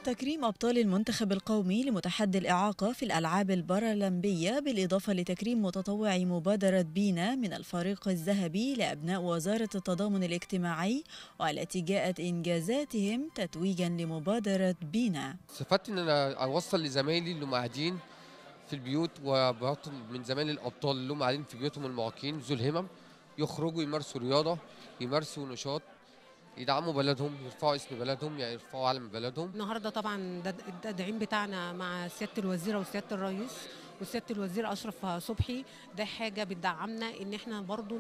تكريم أبطال المنتخب القومي لمتحدي الإعاقة في الألعاب البارالمبية بالإضافة لتكريم متطوعي مبادرة بينا من الفريق الذهبي لأبناء وزارة التضامن الاجتماعي والتي جاءت إنجازاتهم تتويجا لمبادرة بينا استفدت ان انا اوصل لزمايلي اللي هم قاعدين في البيوت وبرضه من زمايلي الابطال اللي هم قاعدين في بيوتهم المعاقين ذو الهمم يخرجوا يمارسوا رياضه يمارسوا نشاط يدعموا بلدهم يرفعوا اسم بلدهم يعني يرفعوا علم بلدهم النهارده طبعا ده التدعيم بتاعنا مع سياده الوزيره وسياده الرئيس وسياده الوزير اشرف صبحي ده حاجه بتدعمنا ان احنا برضو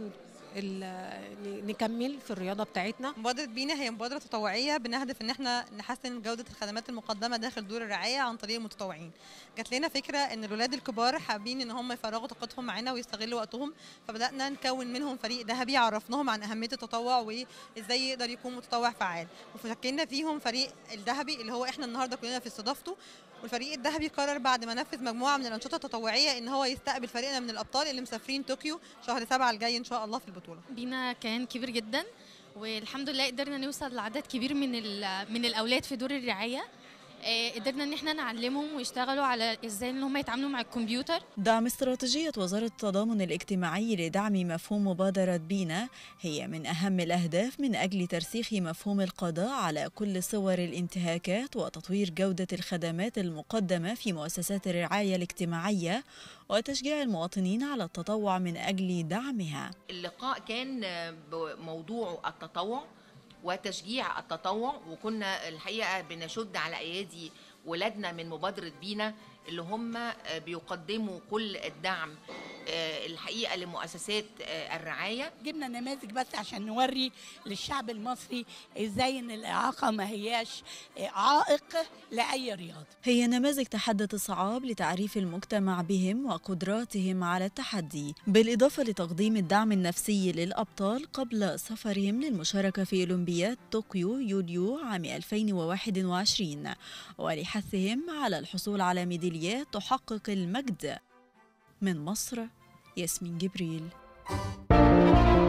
ال- نكمل في الرياضه بتاعتنا مبادرة بينا هي مبادرة تطوعية بنهدف ان احنا نحسن جودة الخدمات المقدمة داخل دور الرعاية عن طريق المتطوعين. جات لنا فكرة ان الولاد الكبار حابين ان هم يفرغوا طاقتهم معانا ويستغلوا وقتهم فبدأنا نكون منهم فريق ذهبي عرفناهم عن أهمية التطوع وازاي يقدر يكون متطوع فعال وشكلنا فيهم فريق الذهبي اللي هو احنا النهارده كلنا في استضافته والفريق الذهبي قرر بعد ما نفذ مجموعة من الأنشطة التطوعية ان هو يستقبل فريقنا من الأبطال اللي مسافرين طوكيو شهر سبعة الجاي ان شاء الله في البطولة. بينا كان كبير جدا والحمد لله قدرنا نوصل لعدد كبير من ال- من الاولاد في دور الرعايه آه، قدرنا ان احنا نعلمهم ويشتغلوا على ازاي ان هم يتعاملوا مع الكمبيوتر دعم استراتيجية وزارة التضامن الاجتماعي لدعم مفهوم مبادرة بينا هي من أهم الأهداف من أجل ترسيخ مفهوم القضاء على كل صور الانتهاكات وتطوير جودة الخدمات المقدمة في مؤسسات الرعاية الاجتماعية وتشجيع المواطنين على التطوع من أجل دعمها اللقاء كان بموضوع التطوع وتشجيع التطوع وكنا الحقيقه بنشد على ايادي ولادنا من مبادره بينا اللي هم بيقدموا كل الدعم الحقيقه لمؤسسات الرعايه جبنا نماذج بس عشان نوري للشعب المصري ازاي ان الاعاقه ما هياش عائق لاي رياضه هي نماذج تحدت الصعاب لتعريف المجتمع بهم وقدراتهم على التحدي بالإضافة لتقديم الدعم النفسي للأبطال قبل سفرهم للمشاركة في أولمبياد طوكيو يوليو عام 2021 ولحثهم على الحصول على ميداليات تحقق المجد من مصر ياسمين جبريل